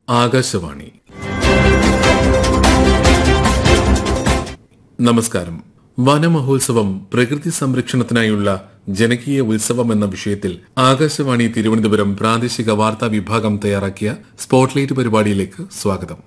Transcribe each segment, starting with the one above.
ആകാശവാണി നമസ്കാരം വനമഹോത്സവം പ്രകൃതി സംരക്ഷണത്തിനായുള്ള ജനകീയ ഉത്സവം എന്ന വിഷയത്തിൽ ആകാശവാണി തിരുവനന്തപുരം പ്രാദേശിക വാർത്താ വിഭാഗം തയ്യാറാക്കിയ സ്പോട്ട്ലൈറ്റ് പരിപാടിയിലേക്ക് സ്വാഗതം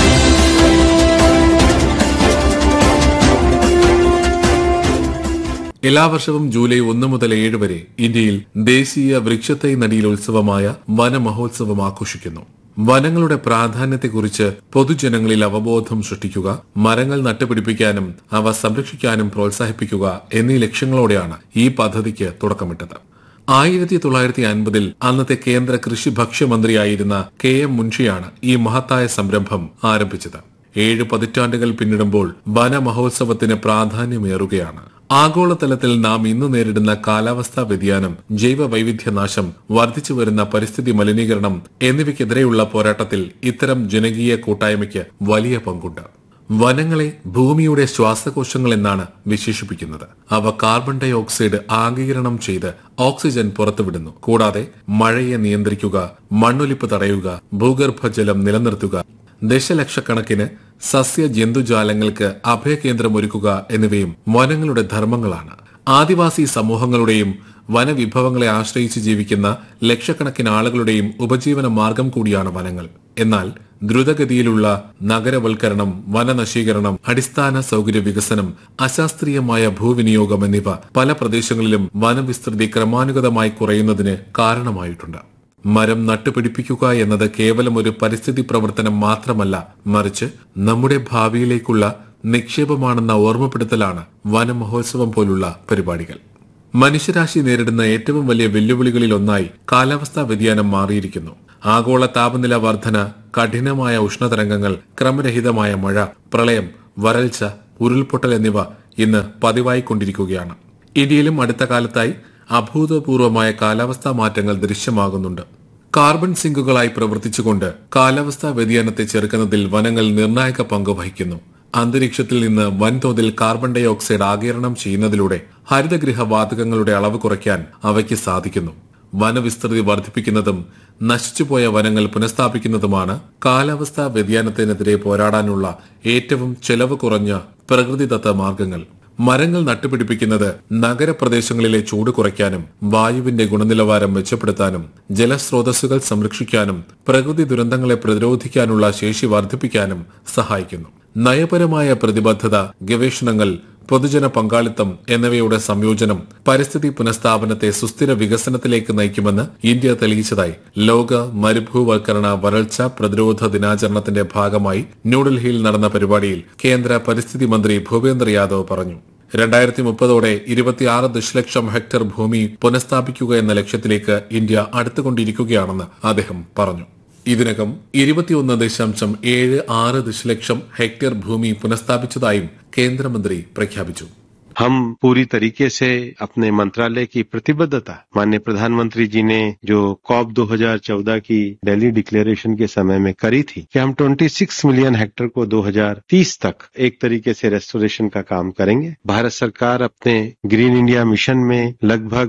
എല്ലാ വർഷവും ജൂലൈ ഒന്ന് മുതൽ ഏഴ് വരെ ഇന്ത്യയിൽ ദേശീയ വൃക്ഷത്തൈ നടീൽ ഉത്സവമായ വനമഹോത്സവം ആഘോഷിക്കുന്നു വനങ്ങളുടെ പ്രാധാന്യത്തെക്കുറിച്ച് പൊതുജനങ്ങളിൽ അവബോധം സൃഷ്ടിക്കുക മരങ്ങൾ നട്ടുപിടിപ്പിക്കാനും അവ സംരക്ഷിക്കാനും പ്രോത്സാഹിപ്പിക്കുക എന്നീ ലക്ഷ്യങ്ങളോടെയാണ് ഈ പദ്ധതിക്ക് തുടക്കമിട്ടത് ആയിരത്തി തൊള്ളായിരത്തി അൻപതിൽ അന്നത്തെ കേന്ദ്ര കൃഷി ഭക്ഷ്യമന്ത്രിയായിരുന്ന കെ എം മുൻഷിയാണ് ഈ മഹത്തായ സംരംഭം ആരംഭിച്ചത് ഏഴ് പതിറ്റാണ്ടുകൾ പിന്നിടുമ്പോൾ വനമഹോത്സവത്തിന് പ്രാധാന്യമേറുകയാണ് ആഗോളതലത്തിൽ നാം ഇന്ന് നേരിടുന്ന കാലാവസ്ഥാ വ്യതിയാനം ജൈവ വൈവിധ്യനാശം വർദ്ധിച്ചു വരുന്ന പരിസ്ഥിതി മലിനീകരണം എന്നിവയ്ക്കെതിരെയുള്ള പോരാട്ടത്തിൽ ഇത്തരം ജനകീയ കൂട്ടായ്മയ്ക്ക് വലിയ പങ്കുണ്ട് വനങ്ങളെ ഭൂമിയുടെ ശ്വാസകോശങ്ങൾ എന്നാണ് വിശേഷിപ്പിക്കുന്നത് അവ കാർബൺ ഡൈ ഓക്സൈഡ് ആഗിരണം ചെയ്ത് ഓക്സിജൻ പുറത്തുവിടുന്നു കൂടാതെ മഴയെ നിയന്ത്രിക്കുക മണ്ണൊലിപ്പ് തടയുക ഭൂഗർഭജലം നിലനിർത്തുക ദശലക്ഷക്കണക്കിന് സസ്യ ജന്തുജാലങ്ങൾക്ക് അഭയകേന്ദ്രമൊരുക്കുക എന്നിവയും വനങ്ങളുടെ ധർമ്മങ്ങളാണ് ആദിവാസി സമൂഹങ്ങളുടെയും വനവിഭവങ്ങളെ ആശ്രയിച്ച് ജീവിക്കുന്ന ലക്ഷക്കണക്കിന് ആളുകളുടെയും ഉപജീവന മാർഗം കൂടിയാണ് വനങ്ങൾ എന്നാൽ ദ്രുതഗതിയിലുള്ള നഗരവൽക്കരണം വനനശീകരണം അടിസ്ഥാന സൗകര്യ വികസനം അശാസ്ത്രീയമായ ഭൂവിനിയോഗം എന്നിവ പല പ്രദേശങ്ങളിലും വനവിസ്തൃതി ക്രമാനുഗതമായി കുറയുന്നതിന് കാരണമായിട്ടുണ്ട് മരം നട്ടുപിടിപ്പിക്കുക എന്നത് കേവലം ഒരു പരിസ്ഥിതി പ്രവർത്തനം മാത്രമല്ല മറിച്ച് നമ്മുടെ ഭാവിയിലേക്കുള്ള നിക്ഷേപമാണെന്ന ഓർമ്മപ്പെടുത്തലാണ് വനമഹോത്സവം പോലുള്ള പരിപാടികൾ മനുഷ്യരാശി നേരിടുന്ന ഏറ്റവും വലിയ വെല്ലുവിളികളിൽ ഒന്നായി കാലാവസ്ഥാ വ്യതിയാനം മാറിയിരിക്കുന്നു ആഗോള താപനില വർധന കഠിനമായ ഉഷ്ണതരംഗങ്ങൾ ക്രമരഹിതമായ മഴ പ്രളയം വരൾച്ച ഉരുൾപൊട്ടൽ എന്നിവ ഇന്ന് പതിവായിക്കൊണ്ടിരിക്കുകയാണ് ഇന്ത്യയിലും അടുത്ത കാലത്തായി അഭൂതപൂർവമായ കാലാവസ്ഥാ മാറ്റങ്ങൾ ദൃശ്യമാകുന്നുണ്ട് കാർബൺ സിങ്കുകളായി പ്രവർത്തിച്ചുകൊണ്ട് കാലാവസ്ഥാ വ്യതിയാനത്തെ ചെറുക്കുന്നതിൽ വനങ്ങൾ നിർണായക പങ്ക് വഹിക്കുന്നു അന്തരീക്ഷത്തിൽ നിന്ന് വൻതോതിൽ കാർബൺ ഡൈ ഓക്സൈഡ് ആകിരണം ചെയ്യുന്നതിലൂടെ ഹരിതഗൃഹ വാതകങ്ങളുടെ അളവ് കുറയ്ക്കാൻ അവയ്ക്ക് സാധിക്കുന്നു വനവിസ്തൃതി വർദ്ധിപ്പിക്കുന്നതും നശിച്ചുപോയ വനങ്ങൾ പുനഃസ്ഥാപിക്കുന്നതുമാണ് കാലാവസ്ഥാ വ്യതിയാനത്തിനെതിരെ പോരാടാനുള്ള ഏറ്റവും ചെലവ് കുറഞ്ഞ പ്രകൃതിദത്ത മാർഗങ്ങൾ മരങ്ങൾ നട്ടുപിടിപ്പിക്കുന്നത് നഗരപ്രദേശങ്ങളിലെ ചൂട് കുറയ്ക്കാനും വായുവിന്റെ ഗുണനിലവാരം മെച്ചപ്പെടുത്താനും ജലസ്രോതസ്സുകൾ സംരക്ഷിക്കാനും പ്രകൃതി ദുരന്തങ്ങളെ പ്രതിരോധിക്കാനുള്ള ശേഷി വർദ്ധിപ്പിക്കാനും സഹായിക്കുന്നു നയപരമായ പ്രതിബദ്ധത ഗവേഷണങ്ങൾ പൊതുജന പങ്കാളിത്തം എന്നിവയുടെ സംയോജനം പരിസ്ഥിതി പുനഃസ്ഥാപനത്തെ സുസ്ഥിര വികസനത്തിലേക്ക് നയിക്കുമെന്ന് ഇന്ത്യ തെളിയിച്ചതായി ലോക മരുഭൂവൽക്കരണ വരൾച്ച പ്രതിരോധ ദിനാചരണത്തിന്റെ ഭാഗമായി ന്യൂഡൽഹിയിൽ നടന്ന പരിപാടിയിൽ കേന്ദ്ര പരിസ്ഥിതി മന്ത്രി ഭൂപേന്ദ്ര യാദവ് പറഞ്ഞു രണ്ടായിരത്തി മുപ്പതോടെ ഇരുപത്തിയാറ് ദശലക്ഷം ഹെക്ടർ ഭൂമി പുനഃസ്ഥാപിക്കുക എന്ന ലക്ഷ്യത്തിലേക്ക് ഇന്ത്യ അടുത്തുകൊണ്ടിരിക്കുകയാണെന്ന് അദ്ദേഹം പറഞ്ഞു ഇതിനകം ഇരുപത്തിയൊന്ന് ദശാംശം ഏഴ് ആറ് ദശലക്ഷം ഹെക്ടർ ഭൂമി പുനഃസ്ഥാപിച്ചതായും കേന്ദ്രമന്ത്രി പ്രഖ്യാപിച്ചു हम पूरी तरीके से अपने मंत्रालय की प्रतिबद्धता माननीय प्रधानमंत्री जी ने जो कॉप 2014 की दिल्ली डिक्लेरेशन के समय में करी थी कि हम 26 मिलियन हेक्टर को 2030 तक एक तरीके से रेस्टोरेशन का काम करेंगे भारत सरकार अपने ग्रीन इंडिया मिशन में लगभग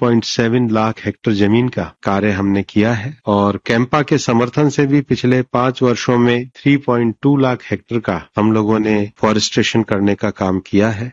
1.7 लाख हेक्टर जमीन का कार्य हमने किया है और कैंपा के समर्थन से भी पिछले पांच वर्षों में 3.2 लाख हेक्टर का हम लोगों ने फॉरेस्ट्रेशन करने का काम किया है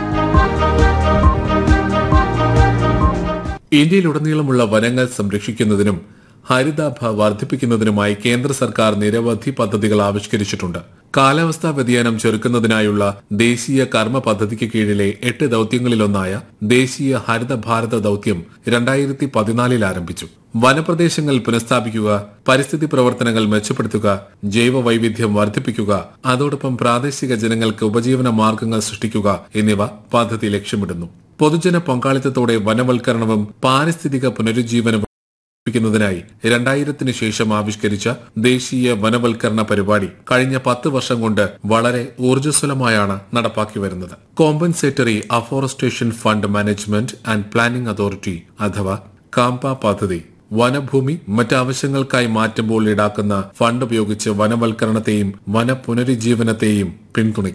ഇന്ത്യയിലുടനീളമുള്ള വനങ്ങൾ സംരക്ഷിക്കുന്നതിനും ഹരിതാഭ വർദ്ധിപ്പിക്കുന്നതിനുമായി കേന്ദ്ര സർക്കാർ നിരവധി പദ്ധതികൾ ആവിഷ്കരിച്ചിട്ടുണ്ട് കാലാവസ്ഥാ വ്യതിയാനം ചെറുക്കുന്നതിനായുള്ള ദേശീയ കർമ്മ പദ്ധതിക്ക് കീഴിലെ എട്ട് ദൌത്യങ്ങളിലൊന്നായ ദേശീയ ഹരിത ഭാരത ദൌത്യം രണ്ടായിരത്തി പതിനാലിൽ ആരംഭിച്ചു വനപ്രദേശങ്ങൾ പുനഃസ്ഥാപിക്കുക പരിസ്ഥിതി പ്രവർത്തനങ്ങൾ മെച്ചപ്പെടുത്തുക ജൈവ വൈവിധ്യം വർദ്ധിപ്പിക്കുക അതോടൊപ്പം പ്രാദേശിക ജനങ്ങൾക്ക് ഉപജീവന മാർഗങ്ങൾ സൃഷ്ടിക്കുക എന്നിവ പദ്ധതി ലക്ഷ്യമിടുന്നു പൊതുജന പങ്കാളിത്തത്തോടെ വനവൽക്കരണവും പാരിസ്ഥിതിക പുനരുജ്ജീവനവും ിക്കുന്നതിനായി രണ്ടായിരത്തിന് ശേഷം ആവിഷ്കരിച്ച ദേശീയ വനവൽക്കരണ പരിപാടി കഴിഞ്ഞ പത്ത് വർഷം കൊണ്ട് വളരെ ഊർജ്ജസ്വലമായാണ് നടപ്പാക്കി വരുന്നത് compensatory afforestation fund management and planning authority അഥവാ കാമ്പ പദ്ധതി വനഭൂമി മറ്റാവശ്യങ്ങൾക്കായി മാറ്റുമ്പോൾ ഈടാക്കുന്ന ഫണ്ട് ഉപയോഗിച്ച് വനവൽക്കരണത്തെയും വനപുനരുജ്ജീവനത്തെയും പിന്തുണയ്ക്കുന്നു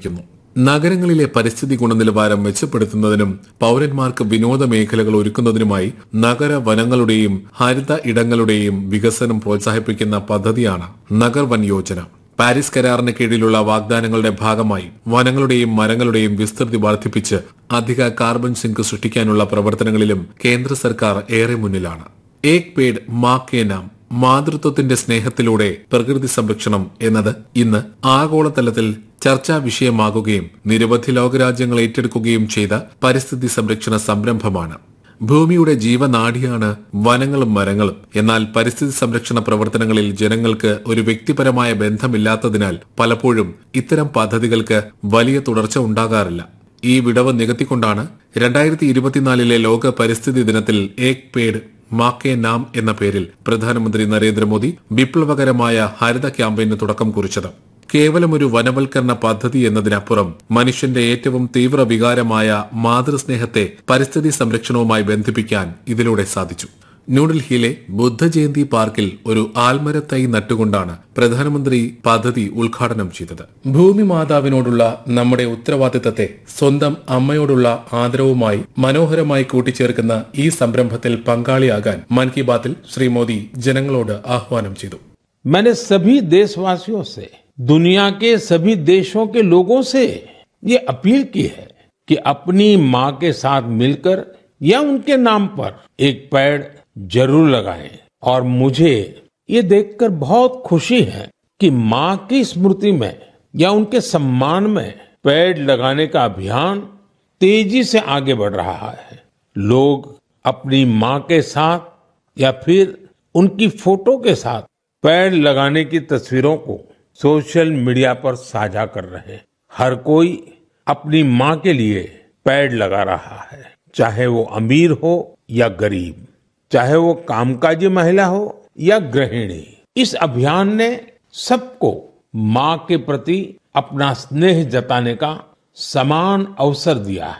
നഗരങ്ങളിലെ പരിസ്ഥിതി ഗുണനിലവാരം മെച്ചപ്പെടുത്തുന്നതിനും പൌരന്മാർക്ക് വിനോദ മേഖലകൾ ഒരുക്കുന്നതിനുമായി നഗര വനങ്ങളുടെയും ഹരിത ഇടങ്ങളുടെയും വികസനം പ്രോത്സാഹിപ്പിക്കുന്ന പദ്ധതിയാണ് നഗർ വൻ യോജന പാരീസ് കരാറിന് കീഴിലുള്ള വാഗ്ദാനങ്ങളുടെ ഭാഗമായി വനങ്ങളുടെയും മരങ്ങളുടെയും വിസ്തൃതി വർദ്ധിപ്പിച്ച് അധിക കാർബൺ സിങ്ക് സൃഷ്ടിക്കാനുള്ള പ്രവർത്തനങ്ങളിലും കേന്ദ്ര സർക്കാർ ഏറെ മുന്നിലാണ് ഏക് പേഡ് മാ കെ നാം മാതൃത്വത്തിന്റെ സ്നേഹത്തിലൂടെ പ്രകൃതി സംരക്ഷണം എന്നത് ഇന്ന് ആഗോളതലത്തിൽ ചർച്ചാ വിഷയമാകുകയും നിരവധി ലോകരാജ്യങ്ങൾ ഏറ്റെടുക്കുകയും ചെയ്ത പരിസ്ഥിതി സംരക്ഷണ സംരംഭമാണ് ഭൂമിയുടെ ജീവനാഡിയാണ് വനങ്ങളും മരങ്ങളും എന്നാൽ പരിസ്ഥിതി സംരക്ഷണ പ്രവർത്തനങ്ങളിൽ ജനങ്ങൾക്ക് ഒരു വ്യക്തിപരമായ ബന്ധമില്ലാത്തതിനാൽ പലപ്പോഴും ഇത്തരം പദ്ധതികൾക്ക് വലിയ തുടർച്ച ഉണ്ടാകാറില്ല ഈ വിടവ് നികത്തിക്കൊണ്ടാണ് രണ്ടായിരത്തി ഇരുപത്തിനാലിലെ ലോക പരിസ്ഥിതി ദിനത്തിൽ ഏക് പേഡ് മാക്കേ നാം എന്ന പേരിൽ പ്രധാനമന്ത്രി നരേന്ദ്രമോദി വിപ്ലവകരമായ ഹരിത ക്യാമ്പയിന് തുടക്കം കുറിച്ചത് കേവലം ഒരു വനവൽക്കരണ പദ്ധതി എന്നതിനപ്പുറം മനുഷ്യന്റെ ഏറ്റവും തീവ്ര വികാരമായ മാതൃസ്നേഹത്തെ പരിസ്ഥിതി സംരക്ഷണവുമായി ബന്ധിപ്പിക്കാൻ ഇതിലൂടെ സാധിച്ചു ന്യൂഡൽഹിയിലെ ബുദ്ധജയന്തി പാർക്കിൽ ഒരു ആൽമരത്തൈ നട്ടുകൊണ്ടാണ് പ്രധാനമന്ത്രി പദ്ധതി ഉദ്ഘാടനം ചെയ്തത് ഭൂമി മാതാവിനോടുള്ള നമ്മുടെ ഉത്തരവാദിത്തത്തെ സ്വന്തം അമ്മയോടുള്ള ആദരവുമായി മനോഹരമായി കൂട്ടിച്ചേർക്കുന്ന ഈ സംരംഭത്തിൽ പങ്കാളിയാകാൻ മൻ കി ബാത്തിൽ ശ്രീ മോദി ജനങ്ങളോട് ആഹ്വാനം ചെയ്തു मैंने सभी देशवासियों से दुनिया के सभी देशों के लोगों से ये अपील की है कि अपनी माँ के साथ मिलकर या उनके नाम पर एक पेड़ जरूर लगाएं और मुझे ये देखकर बहुत खुशी है कि माँ की स्मृति में या उनके सम्मान में पेड़ लगाने का अभियान तेजी से आगे बढ़ रहा है लोग अपनी माँ के साथ या फिर उनकी फोटो के साथ पेड़ लगाने की तस्वीरों को सोशल मीडिया पर साझा कर रहे हैं हर कोई अपनी माँ के लिए पेड़ लगा रहा है चाहे वो अमीर हो या गरीब चाहे वो कामकाजी महिला हो या गृहिणी इस अभियान ने सबको माँ के प्रति अपना स्नेह जताने का समान अवसर दिया है